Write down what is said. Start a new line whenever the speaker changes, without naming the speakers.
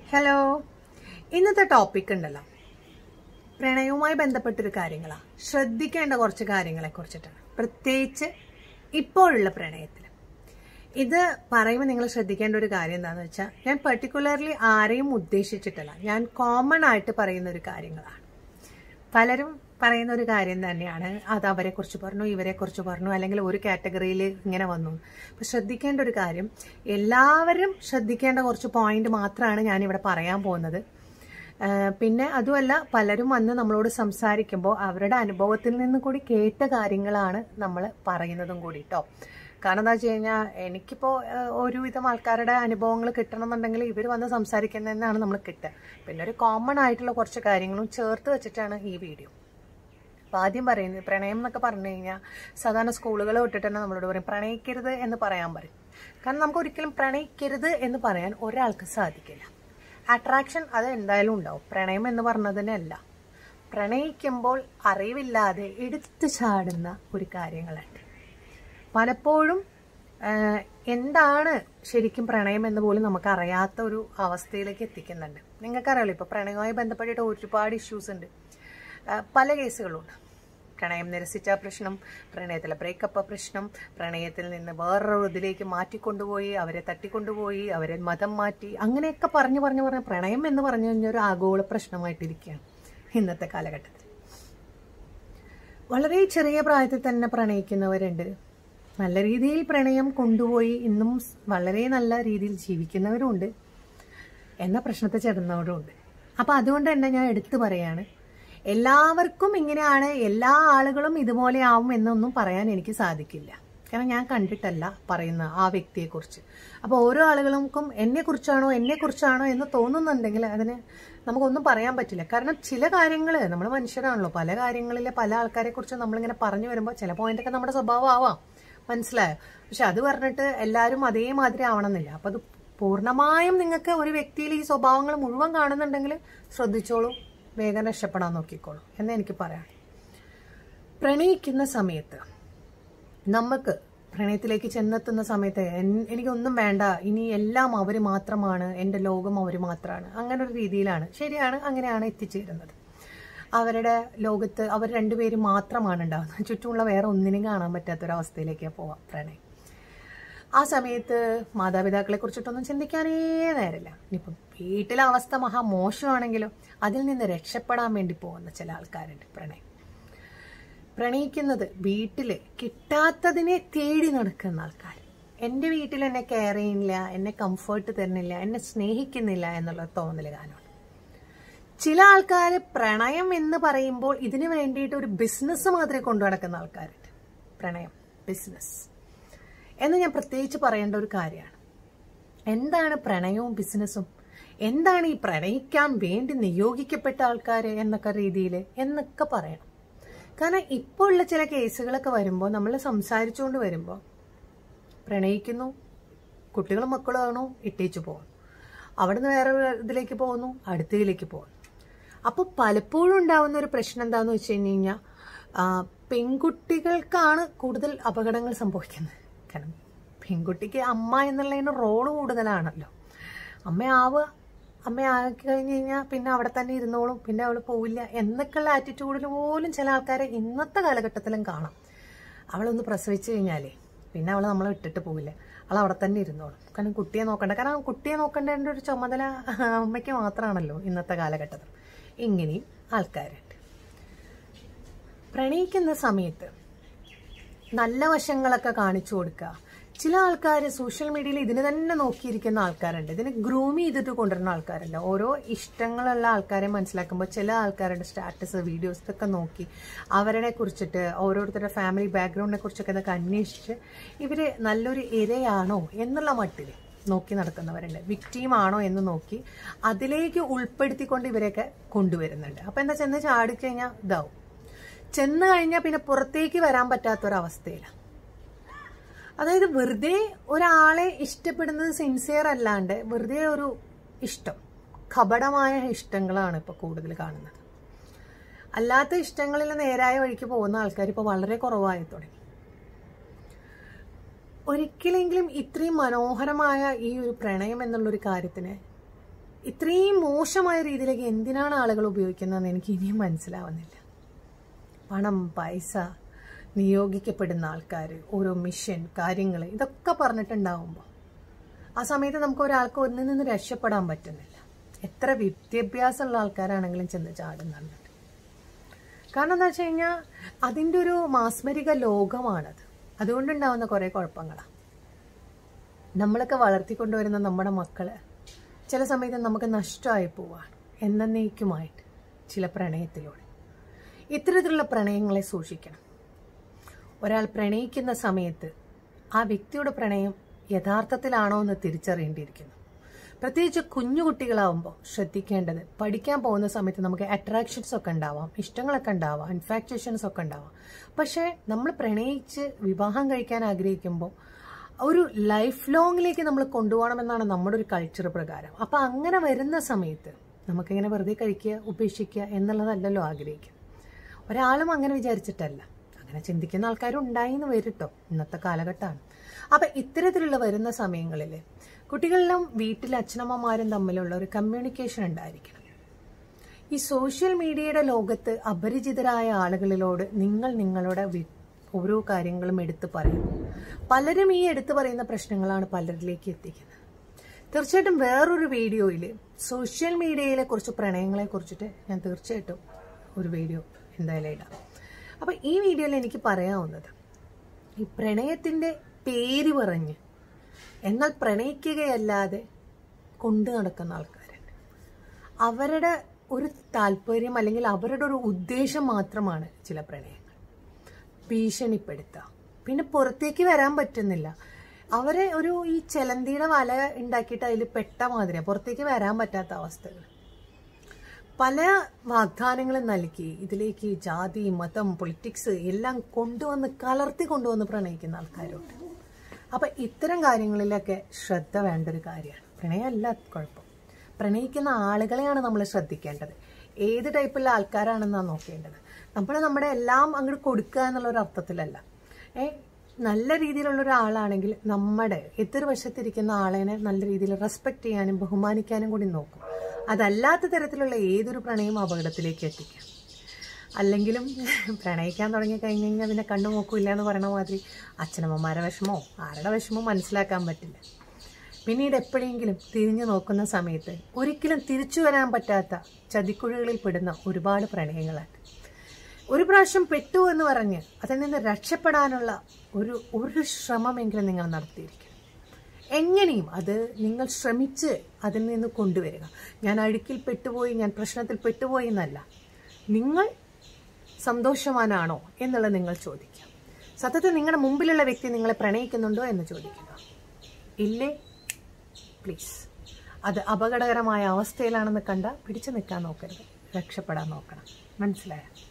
hello ഇന്നത്തെ topic ഉണ്ടല്ലോ പ്രണയവുമായി ബന്ധപ്പെട്ടൊരു കാര്യങ്ങളാണ് ശ്രദ്ധിക്കേണ്ട കുറച്ച് കാര്യങ്ങളെ കുറിച്ചിട്ടാണ് പ്രത്യേകിച്ച് ഇപ്പോഴുള്ള പ്രണയത്തിൽ ഇത് പറയുമ്പോൾ നിങ്ങൾ ശ്രദ്ധിക്കേണ്ട ഒരു കാര്യം എന്താണെന്ന് വെച്ചാൽ ഞാൻ പെർട്ടിക്കുലർലി ആരെയും ഉദ്ദേശിച്ചിട്ടല്ല ഞാൻ കോമൺ ആയിട്ട് പറയുന്ന ഒരു കാര്യങ്ങളാണ് പലരും പറയുന്ന ഒരു കാര്യം തന്നെയാണ് അത് അവരെ കുറിച്ച് പറഞ്ഞു ഇവരെ കുറിച്ച് പറഞ്ഞു അല്ലെങ്കിൽ ഒരു കാറ്റഗറിയിൽ ഇങ്ങനെ വന്നു അപ്പൊ ശ്രദ്ധിക്കേണ്ട ഒരു കാര്യം എല്ലാവരും ശ്രദ്ധിക്കേണ്ട കുറച്ച് പോയിന്റ് മാത്രമാണ് ഞാൻ ഇവിടെ പറയാൻ പോകുന്നത് ആഹ് പിന്നെ അതുമല്ല പലരും വന്ന് നമ്മളോട് സംസാരിക്കുമ്പോൾ അവരുടെ അനുഭവത്തിൽ നിന്ന് കൂടി കേട്ട കാര്യങ്ങളാണ് നമ്മൾ പറയുന്നതും കൂടി കേട്ടോ കാരണം എന്താ വെച്ച് കഴിഞ്ഞാൽ എനിക്കിപ്പോൾ ഒരുവിധം ആൾക്കാരുടെ അനുഭവങ്ങൾ കിട്ടണമെന്നുണ്ടെങ്കിൽ ഇവർ വന്ന് സംസാരിക്കുന്നതെന്നാണ് നമ്മൾ കിട്ടുക പിന്നെ ഒരു കോമൺ ആയിട്ടുള്ള കുറച്ച് കാര്യങ്ങളും ചേർത്ത് വെച്ചിട്ടാണ് ഈ വീഡിയോ അപ്പോൾ ആദ്യം പറയുന്നത് പ്രണയം എന്നൊക്കെ പറഞ്ഞു കഴിഞ്ഞാൽ സാധാരണ സ്കൂളുകൾ വിട്ടിട്ട് തന്നെ നമ്മളോട് പറയും പ്രണയിക്കരുത് എന്ന് പറയാൻ പറയും കാരണം നമുക്ക് ഒരിക്കലും പ്രണയിക്കരുത് എന്ന് പറയാൻ ഒരാൾക്ക് സാധിക്കില്ല അട്രാക്ഷൻ അത് എന്തായാലും ഉണ്ടാവും പ്രണയം എന്ന് പറഞ്ഞതിനല്ല പ്രണയിക്കുമ്പോൾ അറിവില്ലാതെ എടുത്തു ചാടുന്ന ഒരു കാര്യങ്ങളുണ്ട് പലപ്പോഴും ആഹ്, എന്താണ് ശരിക്കും പ്രണയം എന്ന് പോലും നമുക്ക് അറിയാത്ത ഒരു അവസ്ഥയിലേക്ക് എത്തിക്കുന്നുണ്ട് നിങ്ങൾക്കറിയാലോ ഇപ്പോൾ പ്രണയവുമായി ബന്ധപ്പെട്ടിട്ട് ഒരുപാട് ഇഷ്യൂസ് ഉണ്ട് ആഹ്, പല കേസുകളുണ്ട് പ്രണയം നിരസിച്ച പ്രശ്നം പ്രണയത്തിലെ ബ്രേക്കപ്പ് പ്രശ്നം പ്രണയത്തിൽ നിന്ന് വേറൊരു ഇതിലേക്ക് മാറ്റിക്കൊണ്ടുപോയി അവരെ തട്ടിക്കൊണ്ടുപോയി അവരെ മതം മാറ്റി അങ്ങനെയൊക്കെ പറഞ്ഞു പറഞ്ഞു പറഞ്ഞ പ്രണയം എന്ന് പറഞ്ഞു കഴിഞ്ഞാൽ ഒരു ആഗോള പ്രശ്നമായിട്ടിരിക്കുകയാണ് ഇന്നത്തെ കാലഘട്ടത്തിൽ വളരെ ചെറിയ പ്രായത്തിൽ തന്നെ പ്രണയിക്കുന്നവരുണ്ട് നല്ല രീതിയിൽ പ്രണയം കൊണ്ടുപോയി ഇന്നും സ് വളരെ നല്ല രീതിയിൽ ജീവിക്കുന്നവരുമുണ്ട് എന്ന പ്രശ്നത്തെ ചെറുന്നവരുമുണ്ട് അപ്പൊ അതുകൊണ്ട് തന്നെ ഞാൻ എടുത്തു പറയാണ് എല്ലാവർക്കും ഇങ്ങനെയാണ് എല്ലാ ആളുകളും ഇതുപോലെ ആവും എന്നൊന്നും പറയാൻ എനിക്ക് സാധിക്കില്ല കാരണം ഞാൻ കണ്ടിട്ടല്ല പറയുന്ന ആ വ്യക്തിയെക്കുറിച്ച് അപ്പോൾ ഓരോ ആളുകൾക്കും എന്നെ കുറിച്ചാണോ എന്നെ കുറിച്ചാണോ എന്ന് തോന്നുന്നുണ്ടെങ്കിൽ അതിന് നമുക്കൊന്നും പറയാൻ പറ്റില്ല കാരണം ചില കാര്യങ്ങൾ നമ്മൾ മനുഷ്യരാണല്ലോ പല കാര്യങ്ങളിലെ പല ആൾക്കാരെ കുറിച്ച് നമ്മളിങ്ങനെ പറഞ്ഞു വരുമ്പോൾ ചില പോയിന്റൊക്കെ നമ്മുടെ സ്വഭാവം ആവാം മനസ്സിലായോ പക്ഷെ അത് പറഞ്ഞിട്ട് എല്ലാവരും അതേമാതിരി ആവണമെന്നില്ല അപ്പൊ അത് പൂർണ്ണമായും നിങ്ങൾക്ക് ഒരു വ്യക്തിയിൽ ഈ സ്വഭാവങ്ങൾ മുഴുവൻ കാണുന്നുണ്ടെങ്കിൽ ശ്രദ്ധിച്ചോളൂ വേഗം രക്ഷപ്പെടാൻ നോക്കിക്കോളൂ എന്ന് എനിക്ക് പറയാം പ്രണയിക്കുന്ന സമയത്ത് നമുക്ക് പ്രണയത്തിലേക്ക് ചെന്നെത്തുന്ന സമയത്ത് എൻ- എനിക്കൊന്നും വേണ്ട ഇനി എല്ലാം അവർ മാത്രമാണ് എൻ്റെ ലോകം അവർ മാത്രമാണ് അങ്ങനെ ഒരു രീതിയിലാണ് ശരിയാണ് അങ്ങനെയാണ് എത്തിച്ചേരുന്നത് അവരുടെ ലോകത്ത് അവർ രണ്ടുപേരും മാത്രമാണ് ഉണ്ടാകുന്നത് ചുറ്റുമുള്ള വേറെ ഒന്നിനും കാണാൻ പറ്റാത്തൊരവസ്ഥയിലേക്ക് പോവാം പ്രണയം ആ സമയത്ത് മാതാപിതാക്കളെ കുറിച്ചിട്ടൊന്നും ചിന്തിക്കാനേ നേരില്ല ഇനിയിപ്പം വീട്ടിലെ അവസ്ഥ മഹാ മോശമാണെങ്കിലോ അതിൽ നിന്ന് രക്ഷപ്പെടാൻ വേണ്ടി പോകുന്ന ചില ആൾക്കാരുണ്ട് പ്രണയം പ്രണയിക്കുന്നത് വീട്ടില് കിട്ടാത്തതിനെ തേടി നടക്കുന്ന ആൾക്കാർ എൻ്റെ വീട്ടിൽ എന്നെ കെയർ ചെയ്യുന്നില്ല എന്നെ കംഫർട്ട് തരുന്നില്ല എന്നെ സ്നേഹിക്കുന്നില്ല എന്നുള്ള തോന്നൽ കാണും ചില ആൾക്കാർ പ്രണയം എന്ന് പറയുമ്പോൾ ഇതിനു വേണ്ടിയിട്ട് ഒരു ബിസിനസ് മാത്രമേ കൊണ്ടു നടക്കുന്ന ആൾക്കാരുണ്ട് പ്രണയം ബിസിനസ് എന്ന് ഞാൻ പ്രത്യേകിച്ച് പറയേണ്ട ഒരു കാര്യമാണ് എന്താണ് പ്രണയവും ബിസിനസ്സും എന്താണ് ഈ പ്രണയിക്കാൻ വേണ്ടി നിയോഗിക്കപ്പെട്ട ആൾക്കാർ എന്നൊക്കെ രീതിയിൽ എന്നൊക്കെ പറയണം കാരണം ഇപ്പോൾ ഉള്ള ചില കേസുകളൊക്കെ വരുമ്പോൾ നമ്മൾ സംസാരിച്ചുകൊണ്ട് വരുമ്പോൾ പ്രണയിക്കുന്നു കുട്ടികളും മക്കളും ആണോ ഇട്ടേച്ചു പോകുന്നു അവിടുന്ന് വേറെ ഇതിലേക്ക് പോകുന്നു അടുത്തതിലേക്ക് പോകുന്നു അപ്പോൾ പലപ്പോഴും ഉണ്ടാവുന്ന ഒരു പ്രശ്നം എന്താണെന്ന് വെച്ച് കഴിഞ്ഞ് കഴിഞ്ഞാൽ പെൺകുട്ടികൾക്കാണ് കൂടുതൽ അപകടങ്ങൾ സംഭവിക്കുന്നത് കാരണം പെൺകുട്ടിക്ക് അമ്മ എന്നുള്ളതിന് റോള് കൂടുതലാണല്ലോ അമ്മയാവുക അമ്മയാക്കി കഴിഞ്ഞ് കഴിഞ്ഞാൽ പിന്നെ അവിടെ തന്നെ ഇരുന്നോളും പിന്നെ അവൾ പോവില്ല എന്നൊക്കെയുള്ള ആറ്റിറ്റ്യൂഡിൽ പോലും ചില ആൾക്കാരെ ഇന്നത്തെ കാലഘട്ടത്തിലും കാണാം അവളൊന്ന് പ്രസവിച്ചു കഴിഞ്ഞാലേ പിന്നെ അവൾ നമ്മളെ വിട്ടിട്ട് പോവില്ല അവൾ അവിടെ തന്നെ ഇരുന്നോളും കാരണം കുട്ടിയെ നോക്കണ്ട കാരണം കുട്ടിയെ നോക്കേണ്ട ഒരു ചുമതല അമ്മയ്ക്ക് മാത്രമാണല്ലോ ഇന്നത്തെ കാലഘട്ടത്തിൽ ഇങ്ങനെയും ആൾക്കാരുണ്ട് പ്രണയിക്കുന്ന സമയത്ത് നല്ല വശങ്ങളൊക്കെ കാണിച്ചു കൊടുക്കുക ചില ആൾക്കാർ സോഷ്യൽ മീഡിയയിൽ ഇതിന് തന്നെ നോക്കിയിരിക്കുന്ന ആൾക്കാരുണ്ട് ഇതിന് ഗ്രൂം ചെയ്തിട്ട് കൊണ്ടുവരുന്ന ആൾക്കാരുണ്ട് ഓരോ ഇഷ്ടങ്ങളുള്ള ആൾക്കാരെ മനസ്സിലാക്കുമ്പോൾ ചില ആൾക്കാരുടെ സ്റ്റാറ്റസ് വീഡിയോസ് ഒക്കെ നോക്കി അവരെ കുറിച്ചിട്ട് ഓരോരുത്തരുടെ ഫാമിലി ബാക്ക്ഗ്രൗണ്ടിനെ കുറിച്ചൊക്കെ ഇതൊക്കെ അന്വേഷിച്ച് ഇവര് നല്ലൊരു ഇരയാണോ എന്നുള്ള മട്ടിൽ നോക്കി നടക്കുന്നവരുണ്ട് വിക്ടീം ആണോ എന്ന് നോക്കി അതിലേക്ക് ഉൾപ്പെടുത്തിക്കൊണ്ട് ഇവരെയൊക്കെ കൊണ്ടുവരുന്നുണ്ട് അപ്പൊ എന്താ ചെന്ന് ചാടിക്കഴിഞ്ഞാൽ ഇതാവും ചെന്ന് കഴിഞ്ഞാൽ പിന്നെ പുറത്തേക്ക് വരാൻ പറ്റാത്തൊരവസ്ഥയിലാണ് അതായത് വെറുതെ ഒരാളെ ഇഷ്ടപ്പെടുന്നത് സിൻസിയർ അല്ലാണ്ട് വെറുതെ ഒരു ഇഷ്ടം കപടമായ ഇഷ്ടങ്ങളാണ് ഇപ്പൊ കൂടുതൽ കാണുന്നത് അല്ലാത്ത ഇഷ്ടങ്ങളിൽ നേരായ വഴിക്ക് പോകുന്ന ആൾക്കാർ ഇപ്പോൾ വളരെ കുറവായി തുടങ്ങി ഒരിക്കലെങ്കിലും ഇത്രയും മനോഹരമായ ഈ ഒരു പ്രണയം എന്നുള്ളൊരു കാര്യത്തിന് ഇത്രയും മോശമായ രീതിയിലേക്ക് എന്തിനാണ് ആളുകൾ ഉപയോഗിക്കുന്നതെന്ന് എനിക്ക് ഇനിയും മനസ്സിലാവുന്നില്ല പണം പൈസ നിയോഗിക്കപ്പെടുന്ന ആൾക്കാർ ഓരോ മിഷൻ കാര്യങ്ങൾ ഇതൊക്കെ പറഞ്ഞിട്ടുണ്ടാവുമ്പോൾ ആ സമയത്ത് നമുക്ക് ഒരാൾക്ക് ഒന്നിൽ നിന്ന് രക്ഷപ്പെടാൻ പറ്റുന്നില്ല എത്ര വിദ്യാഭ്യാസമുള്ള ആൾക്കാരാണെങ്കിലും ചെന്ന് ചാടുന്നുണ്ട് കാരണം എന്താ വെച്ച് കഴിഞ്ഞാൽ അതിൻ്റെ ഒരു മാസ്മരിക ലോകമാണത് അതുകൊണ്ടുണ്ടാവുന്ന കുറേ കുഴപ്പങ്ങളാണ് നമ്മളൊക്കെ വളർത്തിക്കൊണ്ടുവരുന്ന നമ്മുടെ മക്കള് ചില സമയത്ത് നമുക്ക് നഷ്ടമായി പോവാണ് എന്നേക്കുമായിട്ട് ചില പ്രണയത്തിലൂടെ ഇത്തരത്തിലുള്ള പ്രണയങ്ങളെ സൂക്ഷിക്കണം ഒരാൾ പ്രണയിക്കുന്ന സമയത്ത് ആ വ്യക്തിയുടെ പ്രണയം യഥാർത്ഥത്തിലാണോ എന്ന് തിരിച്ചറിയേണ്ടിയിരിക്കുന്നു പ്രത്യേകിച്ച് കുഞ്ഞു കുട്ടികളാവുമ്പോൾ ശ്രദ്ധിക്കേണ്ടത് പഠിക്കാൻ പോകുന്ന സമയത്ത് നമുക്ക് അട്രാക്ഷൻസ് ഒക്കെ ഉണ്ടാവാം ഇഷ്ടങ്ങളൊക്കെ ഉണ്ടാവാം ഇൻഫാക്ച്വേഷൻസ് ഒക്കെ ഉണ്ടാവാം പക്ഷേ നമ്മൾ പ്രണയിച്ച് വിവാഹം കഴിക്കാൻ ആഗ്രഹിക്കുമ്പോൾ ഒരു ലൈഫ് ലോങ്ങിലേക്ക് നമ്മൾ കൊണ്ടുപോകണമെന്നാണ് നമ്മുടെ ഒരു കൾച്ചർ പ്രകാരം അപ്പം അങ്ങനെ വരുന്ന സമയത്ത് നമുക്കിങ്ങനെ വെറുതെ കഴിക്കുക ഉപേക്ഷിക്കുക എന്നുള്ളതല്ലല്ലോ ആഗ്രഹിക്കുക ഒരാളും അങ്ങനെ വിചാരിച്ചിട്ടല്ല അങ്ങനെ ചിന്തിക്കുന്ന ആൾക്കാരും ഉണ്ടായി എന്ന് വരട്ടോ ഇന്നത്തെ കാലഘട്ടമാണ് അപ്പം ഇത്തരത്തിലുള്ള വരുന്ന സമയങ്ങളിൽ കുട്ടികളിലും വീട്ടിലെ അച്ഛനമ്മമാരും തമ്മിലുള്ള ഒരു കമ്മ്യൂണിക്കേഷൻ ഉണ്ടായിരിക്കണം ഈ സോഷ്യൽ മീഡിയയുടെ ലോകത്ത് അപരിചിതരായ ആളുകളിലോട് നിങ്ങൾ നിങ്ങളുടെ വി- ഓരോ കാര്യങ്ങളും എടുത്തു പറയും പലരും ഈ എടുത്തു പറയുന്ന പ്രശ്നങ്ങളാണ് പലരിലേക്ക് എത്തിക്കുന്നത് തീർച്ചയായിട്ടും വേറൊരു വീഡിയോയിൽ സോഷ്യൽ മീഡിയയിലെ കുറച്ച് പ്രണയങ്ങളെ കുറിച്ചിട്ട് ഞാൻ തീർച്ചയായിട്ടും ഒരു വീഡിയോ എന്തായാലും ഇടാം അപ്പം ഈ വീഡിയോയിൽ എനിക്ക് പറയാവുന്നത് ഈ പ്രണയത്തിൻ്റെ പേര് പറഞ്ഞ് എന്നാൽ പ്രണയിക്കുകയല്ലാതെ കൊണ്ടു നടക്കുന്ന ആൾക്കാരുണ്ട് അവരുടെ ഒരു താല്പര്യം അല്ലെങ്കിൽ അവരുടെ ഒരു ഉദ്ദേശം മാത്രമാണ് ചില പ്രണയങ്ങൾ ഭീഷണിപ്പെടുത്തുക പിന്നെ പുറത്തേക്ക് വരാൻ പറ്റുന്നില്ല അവരെ ഒരു ഈ ചെലന്തിയുടെ വല ഉണ്ടാക്കിയിട്ട് അതിൽ പെട്ട മാതിരിയാണ് പുറത്തേക്ക് വരാൻ പറ്റാത്ത അവസ്ഥകൾ പല വാഗ്ദാനങ്ങളും നൽകി ഇതിലേക്ക് ജാതി മതം പൊളിറ്റിക്സ് എല്ലാം കൊണ്ടുവന്ന് കലർത്തി കൊണ്ടുവന്ന് പ്രണയിക്കുന്ന ആൾക്കാരുണ്ട് അപ്പൊ ഇത്തരം കാര്യങ്ങളിലൊക്കെ ശ്രദ്ധ വേണ്ട ഒരു കാര്യമാണ് പ്രണയമല്ല കുഴപ്പം പ്രണയിക്കുന്ന ആളുകളെയാണ് നമ്മൾ ശ്രദ്ധിക്കേണ്ടത് ഏത് ടൈപ്പുള്ള ആൾക്കാരാണെന്നാണ് നോക്കേണ്ടത് നമ്മൾ നമ്മുടെ എല്ലാം അങ്ങോട്ട് കൊടുക്കുക എന്നുള്ള ഒരു അർത്ഥത്തിലല്ല ഏ നല്ല രീതിയിലുള്ള ഒരാളാണെങ്കിൽ നമ്മുടെ എതിർവശത്തിരിക്കുന്ന ആളെനെ നല്ല രീതിയിൽ റെസ്പെക്ട് ചെയ്യാനും ബഹുമാനിക്കാനും കൂടി നോക്കും അതല്ലാത്ത തരത്തിലുള്ള ഏതൊരു പ്രണയവും അപകടത്തിലേക്ക് എത്തിക്കാം അല്ലെങ്കിലും പ്രണയിക്കാൻ തുടങ്ങി കഴിഞ്ഞ് കഴിഞ്ഞാൽ പിന്നെ കണ്ണു നോക്കൂല്ല എന്ന് പറയണ മാതിരി അച്ഛനമ്മമാരെ വിഷമോ ആരുടെ വിഷമോ മനസ്സിലാക്കാൻ പറ്റില്ല പിന്നീട് എപ്പോഴെങ്കിലും തിരിഞ്ഞു നോക്കുന്ന സമയത്ത് ഒരിക്കലും തിരിച്ചു വരാൻ പറ്റാത്ത ചതിക്കുഴികളിൽ പെടുന്ന ഒരുപാട് പ്രണയങ്ങളാണ് ഒരു പ്രാവശ്യം പെട്ടു എന്ന് പറഞ്ഞ് അതിൽ നിന്ന് രക്ഷപ്പെടാനുള്ള ഒരു ഒരു ശ്രമമെങ്കിലും നിങ്ങൾ നടത്തിയിരിക്കണം എങ്ങനെയും അത് നിങ്ങൾ ശ്രമിച്ച് അതിൽ നിന്ന് കൊണ്ടുവരിക ഞാൻ അഴുക്കിൽ പെട്ടുപോയി ഞാൻ പ്രശ്നത്തിൽ പെട്ടുപോയി എന്നല്ല നിങ്ങൾ സന്തോഷവാനാണോ എന്നുള്ളത് നിങ്ങൾ ചോദിക്കുക സത്യത്തിൽ നിങ്ങളുടെ മുമ്പിലുള്ള വ്യക്തി നിങ്ങളെ പ്രണയിക്കുന്നുണ്ടോ എന്ന് ചോദിക്കുക ഇല്ലേ പ്ലീസ് അത് അപകടകരമായ അവസ്ഥയിലാണെന്ന് കണ്ട പിടിച്ചു നിൽക്കാൻ നോക്കരുത് രക്ഷപ്പെടാൻ നോക്കണം മനസ്സിലായോ